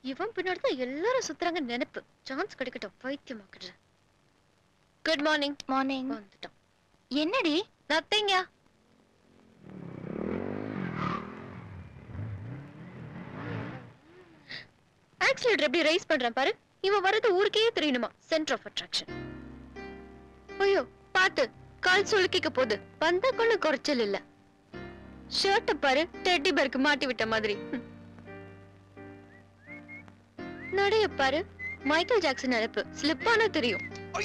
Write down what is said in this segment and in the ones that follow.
இவன் பின்னாடி தான் எல்லாரும் சுத்துறாங்க நினைப்பு சான்ஸ் கிடைக்கட்டும் பைத்தியமாக்குறேன் குட் மார்னிங் மார்னிங் வந்துட்டோம் என்னடி நத்திங்க ஆக்சிலேட்டர் எப்படி ரைஸ் பண்றேன் பாரு இவன் வரது ஊருக்கே தெரியணுமா சென்டர் ஆஃப் அட்ராக்ஷன் ஐயோ பாத்து கால் சுளுக்கிக்க போகுது வந்தா கொண்டு குறைச்சல் இல்ல ஷர்ட்ட பாரு டெட்டி பேருக்கு மாட்டி விட்ட மாதிரி ம். நடைய பாரு மைக்கேல் ஜாக்சன் அழைப்பு ஸ்லிப்பான தெரியும்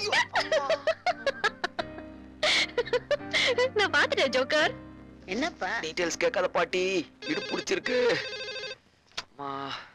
நான் பாத்துட்டேன் ஜோக்கர் என்னப்பா டீடைல்ஸ் கேட்காத பாட்டி இடு பிடிச்சிருக்கு அம்மா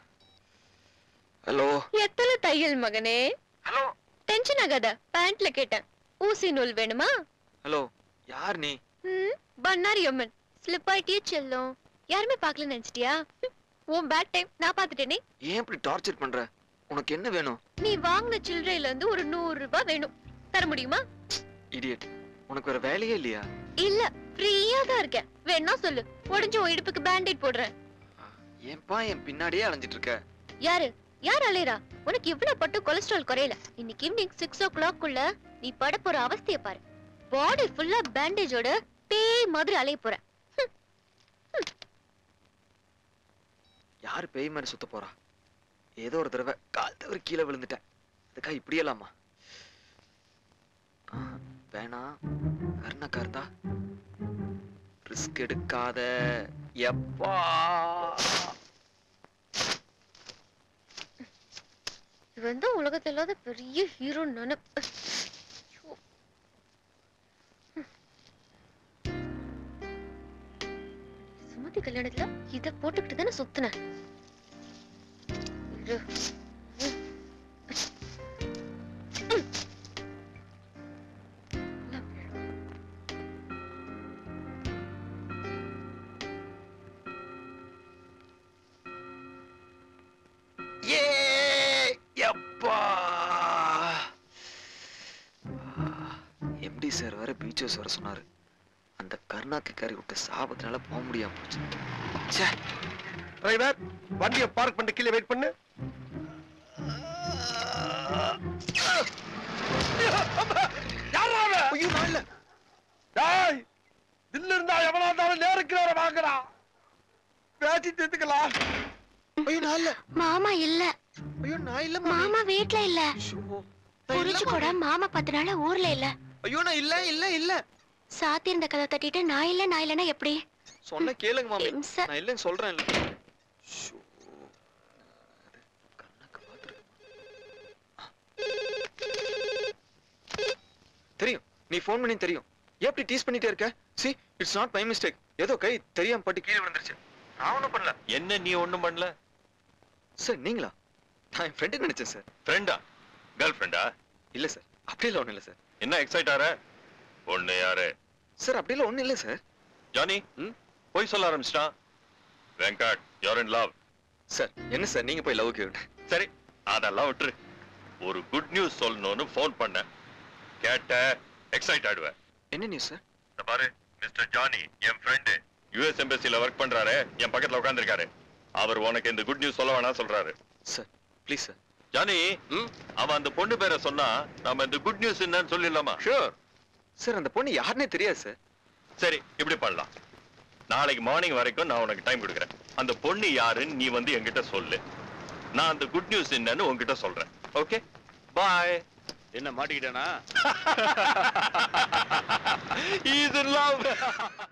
ஹலோ எத்தனை தையல் மகனே ஹலோ டென்ஷன் ஆகாத பேண்ட்ல கேட்டேன் ஊசி நூல் வேணுமா ஹலோ யார் நீ ம் பண்ணாரி அம்மன் ஸ்லிப் ஆயிட்டியே செல்லும் யாருமே பார்க்கல நினைச்சிட்டியா உன் பேட் டைம் நான் பார்த்துட்டேனே ஏன் இப்படி டார்ச்சர் பண்ற உனக்கு என்ன வேணும் நீ வாங்கின சில்லறையில இருந்து ஒரு நூறு ரூபாய் வேணும் தர முடியுமா இடியட் உனக்கு வேற வேலையே இல்லையா இல்ல ஃப்ரீயா தான் இருக்கேன் வேணா சொல்லு உடஞ்ச உன் இடுப்புக்கு பேண்டேட் போடுறேன் ஏன்பா என் பின்னாடியே அலைஞ்சிட்டு இருக்க யாரு யார் அலையரா உனக்கு இவ்வளவு பட்டு கொலஸ்ட்ரால் குறையல இன்னைக்கு ஈவினிங் சிக்ஸ் ஓ கிளாக்குள்ள நீ பட போற அவஸ்தைய பாரு பாடி ஃபுல்லா பேண்டேஜோட பேய் மாதிரி அலைய போற யாரு பேய் மாதிரி சுத்த போறா ஏதோ ஒரு தடவை கால் தவறி கீழே விழுந்துட்டேன் அதுக்காக இப்படியெல்லாமா ஆ, வேணாம் கருணாக்கா இருந்தா ரிஸ்க் எடுக்காத எப்பா இவன் தான் உலகத்துல இல்லாத பெரிய ஹீரோ நினைப்பு சுமதி கல்யாணத்துல இத போட்டுக்கிட்டு தானே சுத்தின இரு. ம். ஏ எப்பா எம்டி சார் வேற பீச்சஸ் வர சொன்னாரு அந்த கருணாக்கு கறி விட்ட சாபத்தினால போக முடியாம போச்சு ச்சே டிரைவர் வண்டியை பார்க் பண்ணிட்டு கீழே வெயிட் பண்ணு யாரா அவன்? ஐயோ நான் இல்ல டேய் தில்லு இருந்தா எவனா இருந்தாலும் நேருக்கு நேரம் வாங்குறா பேசி தீர்த்துக்கலாம் ஐயோ நான் இல்ல மாமா இல்ல ஐயோ நான் இல்ல மாமா வீட்ல இல்ல ஐயோ புரிச்சு கூட மாமா பத்து நாளா ஊர்ல இல்ல ஐயோ நான் இல்ல இல்ல இல்ல சாத்தி இருந்த கதை தட்டிட்டு நான் இல்ல நான் இல்லனா எப்படி சொன்ன கேளுங்க மாமி இம்சை. நான் இல்லைன்னு சொல்றேன் இல்ல ஷோ. கண்ணாக்கு பார்த்திருக்கேன். தெரியும் நீ ஃபோன் பண்ணி தெரியும் ஏன் இப்படி டீஸ் பண்ணிட்டே இருக்க see it's not my mistake ஏதோ கை தெரியாம பட்டு கீழே விழுந்துருச்சு நான் ஒன்றும் பண்ணல என்ன நீ ஒண்ணும் பண்ணல சார் நீங்களா நான் என் ஃப்ரெண்டு நினைச்சேன் சார் ஃப்ரெண்டா கேர்ள் ஃப்ரெண்டா இல்ல சார் அப்படியெல்லாம் ஒன்றும் இல்லை சார் என்ன எக்ஸைட் ஆற ஒண்ணு யாரு சார் அப்படியெல்லாம் ஒன்றும் இல்லை சார் ஜானி ம்? போய் சொல்ல ஆரம்பிச்சிட்டான் Venkat you're in love sir என்ன சார் நீங்க போய் லவ் கேட்டு சரி அதெல்லாம் விட்டுரு ஒரு குட் நியூஸ் சொல்லணும்னு ஃபோன் பண்ணேன் கேட்ட எக்ஸைட் ஆயிடுவேன் என்ன நியூஸ் சார் இந்த பாரு மிஸ்டர் ஜானி என் ஃப்ரெண்டு யுஎஸ் எம்பசில ஒர்க் பண்றாரு என் பக்கத்துல உட்கார்ந்திருக்காரு அவர் உனக்கு இந்த குட் நியூஸ் சொல்ல வேணாம் சொல்றாரு சார் ப்ளீஸ் சார் ஜானி அவன் அந்த பொண்ணு பேரை சொன்னா நாம இந்த குட் நியூஸ் என்னன்னு சொல்லிடலாமா ஷூர் சார் அந்த பொண்ணு யாருன்னே தெரியாது சார் சரி இப்படி பண்ணலாம் நாளைக்கு மார்னிங் வரைக்கும் நான் உனக்கு டைம் கொடுக்குறேன் அந்த பொண்ணு யாருன்னு நீ வந்து என்கிட்ட சொல்லு நான் அந்த குட் நியூஸ் என்னன்னு உன்கிட்ட சொல்றேன் ஓகே பாய் என்ன மாட்டிக்கிட்டேனா இஸ் இன் லவ்